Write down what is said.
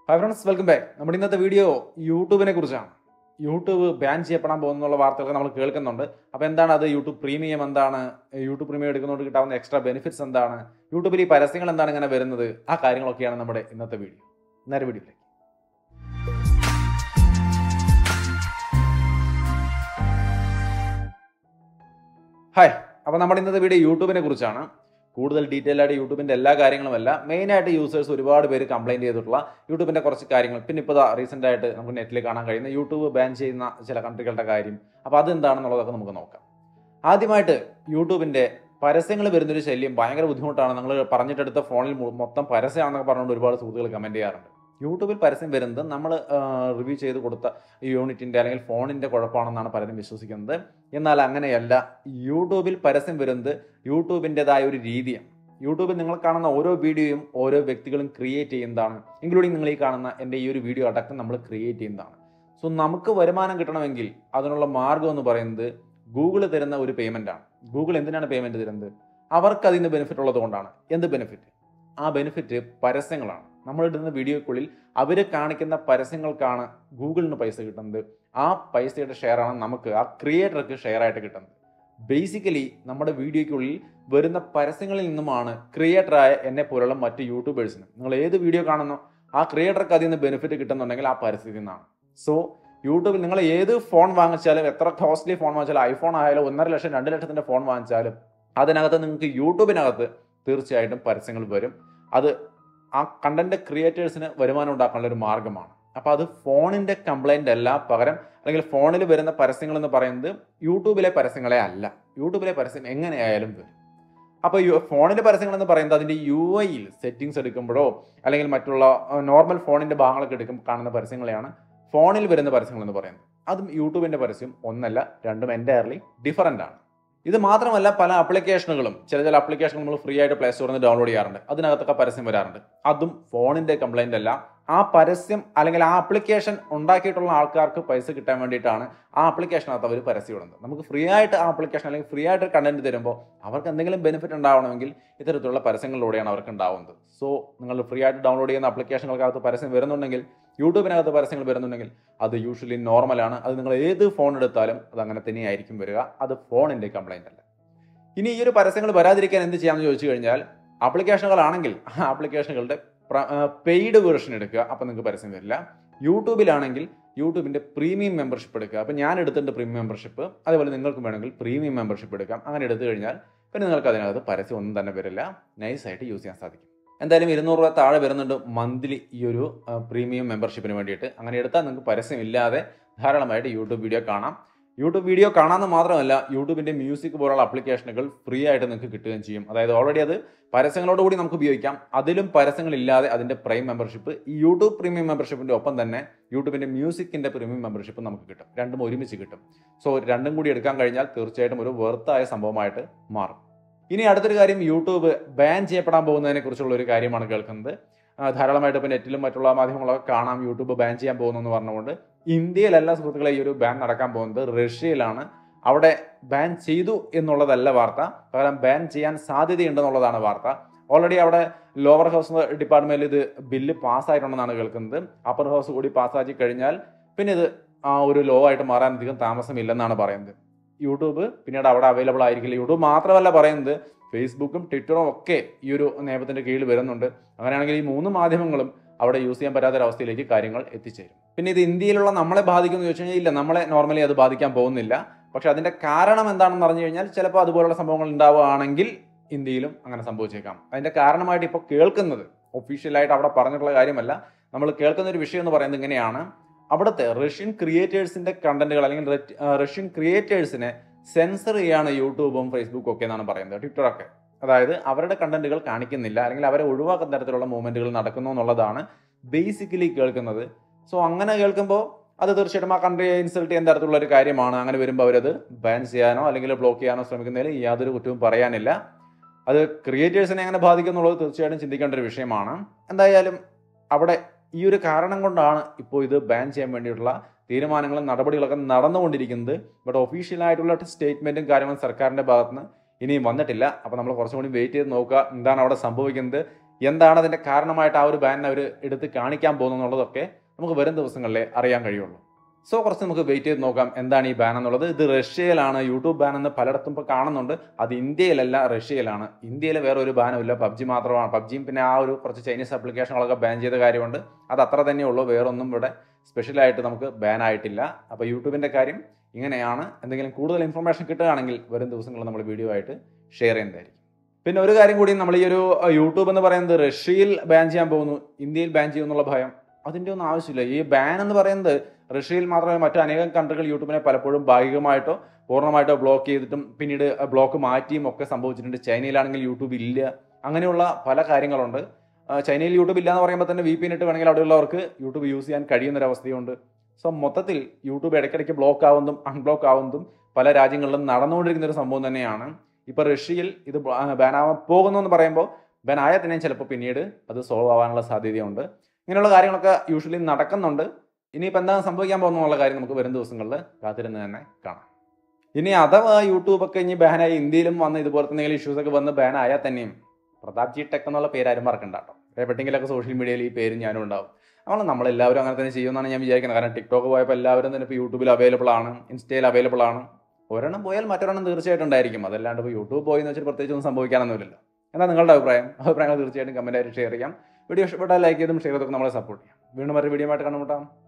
hi friends welcome back നമ്മുടെ ഇന്നത്തെ video യൂട്യൂബിനെ കുറിച്ചാണ് യൂട്യൂബ് ബാൻ ചെയ്യപ്പെടാൻ പോകുന്നുള്ള വാർത്തകൾ നമ്മൾ കേൾക്കുന്നുണ്ട് അപ്പോൾ എന്താണ് അത് യൂട്യൂബ് പ്രീമിയം എന്താണ് യൂട്യൂബ് പ്രീമിയം എടുക്കുന്നതുകൊണ്ട് കിട്ടാവുന്ന എക്സ്ട്രാ ബെനിഫിറ്റ്സ് എന്താണ് യൂട്യൂബിൽ ഈ പരസ്യങ്ങൾ എന്താണ് ഇങ്ങനെ വരുന്നത് ആ കാര്യങ്ങളൊക്കെയാണ് നമ്മുടെ ഇന്നത്തെ വീഡിയോ നേരെ വീഡിയോയിലേക്ക് ഹായ് അപ്പോൾ നമ്മുടെ ഇന്നത്തെ വീഡിയോ യൂട്യൂബിനെ കുറിച്ചാണ് കൂടുതൽ ഡീറ്റെയിൽ ആയിട്ട് യൂട്യൂബിന്റെ എല്ലാ കാര്യങ്ങളുമല്ല മെയിൻ ആയിട്ട് യൂസേഴ്സ് ഒരുപാട് പേര് കംപ്ലൈന്റ് ചെയ്തിട്ടുള്ള യൂട്യൂബിന്റെ കുറച്ച് കാര്യങ്ങൾ പിന്നെ ഇപ്പോൾ റീസെന്റ് ആയിട്ട് നമുക്ക് നെറ്റിൽ കാണാൻ കഴിയുന്ന യൂട്യൂബ് ബാൻ ചെയ്യുന്ന ചില കൺട്രികളുടെ കാര്യം അപ്പോൾ അതെന്താണെന്നുള്ളതൊക്കെ നമുക്ക് നോക്കാം ആദ്യമായിട്ട് യൂട്യൂബിന്റെ പരസ്യങ്ങൾ വരുന്നൊരു ശല്യം ഭയങ്കര ബുദ്ധിമുട്ടാണ് നിങ്ങൾ പറഞ്ഞിട്ടെടുത്ത ഫോണിൽ മു- മൊത്തം പരസ്യമാണെന്നൊക്കെ പറഞ്ഞുകൊണ്ട് ഒരുപാട് സുഹൃത്തുക്കൾ കമന്റ് ചെയ്യാറുണ്ട് യൂട്യൂബിൽ പരസ്യം വരുന്നത് നമ്മൾ റിവ്യൂ ചെയ്ത് കൊടുത്ത ഈ യൂണിറ്റിന്റെ അല്ലെങ്കിൽ ഫോണിന്റെ കുഴപ്പമാണെന്നാണ് പലരും വിശ്വസിക്കുന്നത് എന്നാൽ അങ്ങനെയല്ല യൂട്യൂബിൽ പരസ്യം വരുന്നത് യൂട്യൂബിൻ്റെതായ ഒരു രീതിയാണ് യൂട്യൂബിൽ നിങ്ങൾ കാണുന്ന ഓരോ വീഡിയോയും ഓരോ വ്യക്തികളും ക്രിയേറ്റ് ചെയ്യുന്നതാണ് ഇൻക്ലൂഡിങ് നിങ്ങൾ ഈ കാണുന്ന എൻ്റെ ഈ ഒരു വീഡിയോ അടക്കം നമ്മൾ ക്രിയേറ്റ് ചെയ്യുന്നതാണ് സോ നമുക്ക് വരുമാനം കിട്ടണമെങ്കിൽ അതിനുള്ള മാർഗം എന്ന് പറയുന്നത് ഗൂഗിൾ തരുന്ന ഒരു പേയ്മെൻ്റ് ആണ് ഗൂഗിൾ എന്തിനാണ് പേയ്മെൻറ്റ് തരുന്നത് അവർക്ക് അതിന് ബെനിഫിറ്റ് ഉള്ളത് കൊണ്ടാണ് എന്ത് ബെനിഫിറ്റ് ആ ബെനിഫിറ്റ് പരസ്യങ്ങളാണ് നമ്മൾ ഇടുന്ന വീഡിയോക്കുള്ളിൽ അവർ കാണിക്കുന്ന പരസ്യങ്ങൾക്കാണ് ഗൂഗിളിന് പൈസ കിട്ടുന്നത് ആ പൈസയുടെ ഷെയറാണ് നമുക്ക് ആ ക്രിയേറ്റർക്ക് ഷെയർ ആയിട്ട് കിട്ടുന്നത് ബേസിക്കലി നമ്മുടെ വീഡിയോയ്ക്കുള്ളിൽ വരുന്ന പരസ്യങ്ങളിൽ നിന്നുമാണ് ക്രിയേറ്ററായ എന്നെ പോലുള്ള മറ്റ് യൂട്യൂബേഴ്സിന് നിങ്ങൾ ഏത് വീഡിയോ കാണുന്നോ ആ ക്രിയേറ്റർക്ക് അതിൽ നിന്ന് ബെനിഫിറ്റ് കിട്ടുന്നുണ്ടെങ്കിൽ ആ പരസ്യത്തിൽ നിന്നാണ് സോ യൂട്യൂബിൽ നിങ്ങൾ ഏത് ഫോൺ വാങ്ങിച്ചാലും എത്ര കോസ്റ്റ്ലി ഫോൺ വാങ്ങിച്ചാലും ഐഫോൺ ആയാലും ഒന്നര ലക്ഷം രണ്ട് ലക്ഷത്തിന്റെ ഫോൺ വാങ്ങിച്ചാലും അതിനകത്ത് നിങ്ങൾക്ക് യൂട്യൂബിനകത്ത് തീർച്ചയായിട്ടും പരസ്യങ്ങൾ വരും അത് ആ കണ്ടന്റ് ക്രിയേറ്റേഴ്സിന് വരുമാനം ഉണ്ടാക്കാനുള്ള ഒരു മാർഗമാണ് അപ്പോൾ അത് ഫോണിന്റെ കംപ്ലൈന്റ് അല്ല പകരം അല്ലെങ്കിൽ ഫോണിൽ വരുന്ന പരസ്യങ്ങൾ എന്ന് പറയുന്നത് യൂട്യൂബിലെ പരസ്യങ്ങളെ അല്ല യൂട്യൂബിലെ പരസ്യം എങ്ങനെയായാലും വരും അപ്പോൾ യു ഫോണിലെ പരസ്യങ്ങൾ എന്ന് പറയുന്നത് അതിന്റെ യു ഐയിൽ സെറ്റിംഗ്സ് എടുക്കുമ്പോഴോ അല്ലെങ്കിൽ മറ്റുള്ള നോർമൽ ഫോണിന്റെ ഭാഗങ്ങളൊക്കെ എടുക്കും കാണുന്ന പരസ്യങ്ങളെയാണ് ഫോണിൽ വരുന്ന പരസ്യങ്ങൾ എന്ന് പറയുന്നത് അതും യൂട്യൂബിന്റെ പരസ്യം ഒന്നല്ല രണ്ടും എൻറ്റയർലി ഡിഫറൻ്റ് ആണ് ഇത് മാത്രമല്ല പല ആപ്ലിക്കേഷനുകളും ചില ചില ആപ്ലിക്കേഷൻ നമ്മൾ ഫ്രീ ആയിട്ട് പ്ലേ സ്റ്റോറിൽ നിന്ന് ഡൗൺലോഡ് ചെയ്യാറുണ്ട് അതിനകത്തൊക്കെ പരസ്യം വരാറുണ്ട് അതും ഫോണിന്റെ കംപ്ലൈന്റ് അല്ല ആ പരസ്യം അല്ലെങ്കിൽ ആ ആപ്ലിക്കേഷൻ ഉണ്ടാക്കിയിട്ടുള്ള ആൾക്കാർക്ക് പൈസ കിട്ടാൻ വേണ്ടിയിട്ടാണ് ആ ആപ്ലിക്കേഷനകത്ത് അവർ പരസ്യം ഇടുന്നത് നമുക്ക് ഫ്രീ ആയിട്ട് ആ ആപ്ലിക്കേഷൻ അല്ലെങ്കിൽ ഫ്രീ ആയിട്ട് കണ്ടന്റ് തരുമ്പോൾ അവർക്ക് എന്തെങ്കിലും ബെനിഫിറ്റ് ഉണ്ടാവണമെങ്കിൽ ഇത്തരത്തിലുള്ള പരസ്യങ്ങളിലൂടെയാണ് അവർക്ക് ഉണ്ടാവുന്നത് സോ നിങ്ങൾ ഫ്രീ ആയിട്ട് ഡൗൺലോഡ് ചെയ്യുന്ന ആപ്ലിക്കേഷനുകൾക്കകത്ത് പരസ്യം വരുന്നുണ്ടെങ്കിൽ യൂട്യൂബിനകത്ത് പരസ്യങ്ങൾ വരുന്നുണ്ടെങ്കിൽ അത് യൂഷ്വലി നോർമലാണ് അത് നിങ്ങൾ ഏത് ഫോൺ എടുത്താലും അത് അങ്ങനെ തന്നെയായിരിക്കും വരിക അത് ഫോണിന്റെ കംപ്ലൈന്റ് അല്ല ഇനി ഈ ഒരു പരസ്യങ്ങൾ വരാതിരിക്കാൻ എന്ത് ചെയ്യാമെന്ന് ചോദിച്ചു കഴിഞ്ഞാൽ ആപ്ലിക്കേഷനുകളാണെങ്കിൽ ആ ആപ്ലിക്കേഷനുകളുടെ പെയ്ഡ് വേർഷൻ എടുക്കുക അപ്പം നിങ്ങൾക്ക് പരസ്യം വരില്ല യൂട്യൂബിലാണെങ്കിൽ യൂട്യൂബിന്റെ പ്രീമിയം മെമ്പർഷിപ്പ് എടുക്കുക അപ്പം ഞാൻ എടുത്തിട്ടുണ്ട് പ്രീമിയം മെമ്പർഷിപ്പ് അതേപോലെ നിങ്ങൾക്കും വേണമെങ്കിൽ പ്രീമിയം മെമ്പർഷിപ്പ് എടുക്കാം അങ്ങനെ എടുത്തു കഴിഞ്ഞാൽ പിന്നെ നിങ്ങൾക്ക് അതിനകത്ത് പരസ്യം ഒന്നും തന്നെ വരില്ല നൈസായിട്ട് യൂസ് ചെയ്യാൻ സാധിക്കും എന്തായാലും ഇരുന്നൂറ് രൂപ താഴെ വരുന്നുണ്ട് മന്ത്ലി ഈ ഒരു പ്രീമിയം മെമ്പർഷിപ്പിന് വേണ്ടിയിട്ട് അങ്ങനെ എടുത്താൽ നിങ്ങൾക്ക് പരസ്യം ഇല്ലാതെ ധാരാളമായിട്ട് യൂട്യൂബ് വീഡിയോ കാണാം യൂട്യൂബ് വീഡിയോ കാണാമെന്ന് മാത്രമല്ല യൂട്യൂബിന്റെ മ്യൂസിക് പോലുള്ള ആപ്ലിക്കേഷനുകൾ ഫ്രീ ആയിട്ട് നിങ്ങൾക്ക് കിട്ടുകയും ചെയ്യും അതായത് ഓൾറെഡി അത് പരസ്യങ്ങളോടുകൂടി നമുക്ക് ഉപയോഗിക്കാം അതിലും പരസ്യങ്ങളില്ലാതെ അതിന്റെ പ്രൈം മെമ്പർഷിപ്പ് ഈ യൂട്യൂബ് പ്രീമിയം മെമ്പർഷിപ്പിന്റെ ഒപ്പം തന്നെ യൂട്യൂബിന്റെ മ്യൂസിക്കിന്റെ പ്രീമിയം മെമ്പർഷിപ്പ് നമുക്ക് കിട്ടും രണ്ടും ഒരുമിച്ച് കിട്ടും സോ രണ്ടും കൂടി എടുക്കാൻ കഴിഞ്ഞാൽ തീർച്ചയായിട്ടും ഒരു വെർത്തായ സംഭവമായിട്ട് മാറും ഇനി അടുത്തൊരു കാര്യം യൂട്യൂബ് ബാൻ ചെയ്യപ്പെടാൻ പോകുന്നതിനെ കുറിച്ചുള്ള ഒരു കാര്യമാണ് കേൾക്കുന്നത് ആ, ധാരാളമായിട്ട് ഇപ്പോൾ നെറ്റിലും മറ്റുള്ള മാധ്യമങ്ങളൊക്കെ കാണാം യൂട്യൂബ് ബാൻ ചെയ്യാൻ പോകുന്നു എന്ന് പറഞ്ഞുകൊണ്ട് ഇന്ത്യയിലല്ല സുഹൃത്തുക്കളെ ഈ ഒരു ബാൻ നടക്കാൻ പോകുന്നത് റഷ്യയിലാണ് അവിടെ ബാൻ ചെയ്തു എന്നുള്ളതല്ല വാർത്ത പകരം ബാൻ ചെയ്യാൻ സാധ്യതയുണ്ടെന്നുള്ളതാണ് വാർത്ത ഓൾറെഡി അവിടെ ലോവർ ഹൗസ് ഡിപ്പാർട്ട്മെന്റിൽ ഇത് ബില്ല് പാസ്സായിട്ടുണ്ടെന്നാണ് കേൾക്കുന്നത് അപ്പർ ഹൗസ് കൂടി പാസ്സാക്കി കഴിഞ്ഞാൽ പിന്നെ ഇത് ആ ഒരു ലോ ആയിട്ട് മാറാൻ അധികം താമസമില്ലെന്നാണ് പറയുന്നത് യൂട്യൂബ് പിന്നീട് അവിടെ അവൈലബിൾ ആയിരിക്കില്ല യൂട്യൂബ് മാത്രമല്ല പറയുന്നത് ഫേസ്ബുക്കും ട്വിറ്ററും ഒക്കെ ഈ ഒരു നിയമത്തിന്റെ കീഴിൽ വരുന്നുണ്ട് അങ്ങനെയാണെങ്കിൽ ഈ മൂന്ന് മാധ്യമങ്ങളും അവിടെ യൂസ് ചെയ്യാൻ പറ്റാത്ത ഒരു അവസ്ഥയിലേക്ക് കാര്യങ്ങൾ എത്തിച്ചേരും പിന്നെ ഇത് ഇന്ത്യയിലുള്ള നമ്മളെ ബാധിക്കുമെന്ന് ചോദിച്ചു കഴിഞ്ഞാൽ ഇല്ല നമ്മളെ നോർമലി അത് ബാധിക്കാൻ പോകുന്നില്ല പക്ഷെ അതിന്റെ കാരണം എന്താണെന്ന് പറഞ്ഞു കഴിഞ്ഞാൽ ചിലപ്പോൾ അതുപോലുള്ള സംഭവങ്ങൾ ഉണ്ടാവുകയാണെങ്കിൽ ഇന്ത്യയിലും അങ്ങനെ സംഭവിച്ചേക്കാം അതിന്റെ കാരണമായിട്ട് ഇപ്പോൾ കേൾക്കുന്നത് ഒഫീഷ്യലായിട്ട് അവിടെ പറഞ്ഞിട്ടുള്ള കാര്യമല്ല നമ്മൾ കേൾക്കുന്ന ഒരു വിഷയം എന്ന് പറയുന്നത് ഇങ്ങനെയാണ് അവിടുത്തെ റഷ്യൻ ക്രിയേറ്റേഴ്സിന്റെ കണ്ടന്റുകൾ അല്ലെങ്കിൽ റെറ്റ്- ആ, റഷ്യൻ ക്രിയേറ്റേഴ്സിനെ സെൻസർ ചെയ്യാണ് യൂട്യൂബും ഫേസ്ബുക്കും ഒക്കെ എന്നാണ് പറയുന്നത് ട്വിറ്ററൊക്കെ അതായത് അവരുടെ കണ്ടന്റുകൾ കാണിക്കുന്നില്ല അല്ലെങ്കിൽ അവരെ ഒഴിവാക്കുന്ന തരത്തിലുള്ള മൂവ്മെന്റുകൾ നടക്കുന്നു എന്നുള്ളതാണ് ബേസിക്കലി കേൾക്കുന്നത് സോ അങ്ങനെ കേൾക്കുമ്പോൾ അത് തീർച്ചയായിട്ടും ആ കൺട്രിയെ ഇൻസൾട്ട് ചെയ്യുന്ന തരത്തിലുള്ള ഒരു കാര്യമാണ് അങ്ങനെ വരുമ്പോൾ അവരത് ബാൻ ചെയ്യാനോ അല്ലെങ്കിൽ ബ്ലോക്ക് ചെയ്യാനോ ശ്രമിക്കുന്നതിൽ യാതൊരു കുറ്റവും പറയാനില്ല അത് ക്രിയേറ്റേഴ്സിനെ എങ്ങനെ ബാധിക്കുന്നുള്ളത് തീർച്ചയായിട്ടും ചിന്തിക്കേണ്ട ഒരു വിഷയമാണ് എന്തായാലും അവിടെ ഈ ഒരു കാരണം കൊണ്ടാണ് ഇപ്പോൾ ഇത് ബാൻ ചെയ്യാൻ വേണ്ടിയിട്ടുള്ള തീരുമാനങ്ങളും നടപടികളൊക്കെ നടന്നുകൊണ്ടിരിക്കുന്നത് ബട്ട് ഒഫീഷ്യലായിട്ടുള്ള സ്റ്റേറ്റ്മെന്റും കാര്യങ്ങളും സർക്കാരിന്റെ ഭാഗത്തുനിന്ന് ഇനിയും വന്നിട്ടില്ല അപ്പോൾ നമ്മൾ കുറച്ചും കൂടി വെയിറ്റ് ചെയ്ത് നോക്കുക എന്താണ് അവിടെ സംഭവിക്കുന്നത് എന്താണ് അതിൻ്റെ കാരണമായിട്ട് ആ ഒരു ബാൻ അവർ എടുത്ത് കാണിക്കാൻ പോകുന്നു എന്നുള്ളതൊക്കെ നമുക്ക് വരും ദിവസങ്ങളിലേ അറിയാൻ കഴിയുള്ളൂ സോ കുറച്ച് നമുക്ക് വെയിറ്റ് ചെയ്ത് നോക്കാം എന്താണ് ഈ ബാൻ എന്നുള്ളത് ഇത് റഷ്യയിലാണ് യൂട്യൂബ് ബാൻ എന്ന് പലയിടത്തും ഇപ്പോൾ കാണുന്നുണ്ട് അത് ഇന്ത്യയിലല്ല റഷ്യയിലാണ് ഇന്ത്യയിൽ വേറെ ഒരു ബാനും ഇല്ല പബ്ജി മാത്രമാണ് പബ്ജിയും പിന്നെ ആ ഒരു കുറച്ച് ചൈനീസ് ആപ്ലിക്കേഷനുകളൊക്കെ ബാൻ ചെയ്ത കാര്യമുണ്ട് അത് അത്ര തന്നെ ഉള്ളൂ വേറൊന്നും ഇവിടെ സ്പെഷ്യലായിട്ട് നമുക്ക് ബാൻ ആയിട്ടില്ല അപ്പോൾ യൂട്യൂബിൻ്റെ കാര്യം ഇങ്ങനെയാണ് എന്തെങ്കിലും കൂടുതൽ ഇൻഫർമേഷൻ കിട്ടുകയാണെങ്കിൽ വരും ദിവസങ്ങളിൽ നമ്മൾ വീഡിയോ ആയിട്ട് ഷെയർ ചെയ്യുന്നതായിരിക്കും പിന്നെ ഒരു കാര്യം കൂടി നമ്മൾ ഈ ഒരു യൂട്യൂബ് എന്ന് പറയുന്നത് റഷ്യയിൽ ബാൻ ചെയ്യാൻ പോകുന്നു ഇന്ത്യയിൽ ബാൻ ചെയ്യുമെന്നുള്ള ഭയം അതിൻ്റെ ഒന്നും ആവശ്യമില്ല ഈ ബാൻ എന്ന് പറയുന്നത് റഷ്യയിൽ മാത്രമേ മറ്റു അനേകം കൺട്രികൾ യൂട്യൂബിനെ പലപ്പോഴും ഭാഗികമായിട്ടോ പൂർണ്ണമായിട്ടോ ബ്ലോക്ക് ചെയ്തിട്ടും പിന്നീട് ബ്ലോക്ക് മാറ്റിയും ഒക്കെ സംഭവിച്ചിട്ടുണ്ട് ചൈനയിലാണെങ്കിൽ യൂട്യൂബ് ഇല്ല അങ്ങനെയുള്ള പല കാര്യങ്ങളുണ്ട് ആ, ചൈനയിൽ യൂട്യൂബ് ഇല്ല എന്ന് പറയുമ്പോൾ തന്നെ വി പി ഇട്ട് വേണമെങ്കിൽ അവിടെയുള്ളവർക്ക് യൂട്യൂബ് യൂസ് ചെയ്യാൻ കഴിയുന്നൊരവസ്ഥയുണ്ട് സോ മൊത്തത്തിൽ യൂട്യൂബ് ഇടയ്ക്കിടയ്ക്ക് ബ്ലോക്ക് ആവുന്നതും അൺബ്ലോക്ക് ആവുന്നതും പല രാജ്യങ്ങളിലും നടന്നുകൊണ്ടിരിക്കുന്ന ഒരു സംഭവം തന്നെയാണ് ഇപ്പോൾ റഷ്യയിൽ ഇത് ബാനാവാൻ പോകുന്നു എന്ന് പറയുമ്പോൾ ബാൻ ആയാൽ തന്നെ ചിലപ്പോൾ പിന്നീട് അത് സോൾവ് ആവാനുള്ള സാധ്യതയുണ്ട് ഇങ്ങനെയുള്ള കാര്യങ്ങളൊക്കെ യൂഷ്വലി നടക്കുന്നുണ്ട് ഇനിയിപ്പോൾ എന്താണ് സംഭവിക്കാൻ പോകുന്നുള്ള കാര്യം നമുക്ക് വരും ദിവസങ്ങളിൽ കാത്തിരുന്ന് തന്നെ കാണാം ഇനി അഥവാ യൂട്യൂബൊക്കെ ഇനി ബാനായി ഇന്ത്യയിലും വന്ന് ഇതുപോലത്തെ എന്തെങ്കിലും ഇഷ്യൂസ് ഒക്കെ വന്ന് ബാനായാൽ തന്നെയും പ്രതാപ് ജി ടെക് എന്നുള്ള പേര് ആരും മറക്കണ്ട കേട്ടോ എവിടെയെങ്കിലൊക്കെ സോഷ്യൽ മീഡിയയിൽ ഈ പേര് ഞാനും ഉണ്ടാവും അതുകൊണ്ട് നമ്മളെല്ലാവരും അങ്ങനെ തന്നെ ചെയ്യുമെന്നാണ് ഞാൻ വിചാരിക്കുന്നത് കാരണം ടിക്ടോക്ക് പോയപ്പോൾ എല്ലാവരും തന്നെ ഇപ്പോൾ യൂട്യൂബിൽ അവൈലബിൾ ആണ് ഇൻസ്റ്റയിൽ അവൈലബിൾ ആണ് ഒരെണ്ണം പോയാൽ മറ്റൊരെണ്ണം തീർച്ചയായിട്ടും ഉണ്ടായിരിക്കും അതല്ലാണ്ട് ഇപ്പോൾ യൂട്യൂബ് പോയി എന്ന് വെച്ചിട്ട് പ്രത്യേകിച്ച് ഒന്നും സംഭവിക്കാനൊന്നുമില്ലല്ലോ എന്താ നിങ്ങളുടെ അഭിപ്രായം അഭിപ്രായങ്ങൾ തീർച്ചയായിട്ടും കമൻറ്റായിട്ട് ഷെയർ ചെയ്യാം വീഡിയോ ഇഷ്ടപ്പെട്ടാൽ ലൈക്ക് ചെയ്തും ഷെയർ ചെയ്തൊക്കെ നമ്മളെ സപ്പോർട്ട് ചെയ്യാം വീണ്ടും ഒരു വീഡിയോ ആയിട്ട് കണ്ടുമുട്ടാം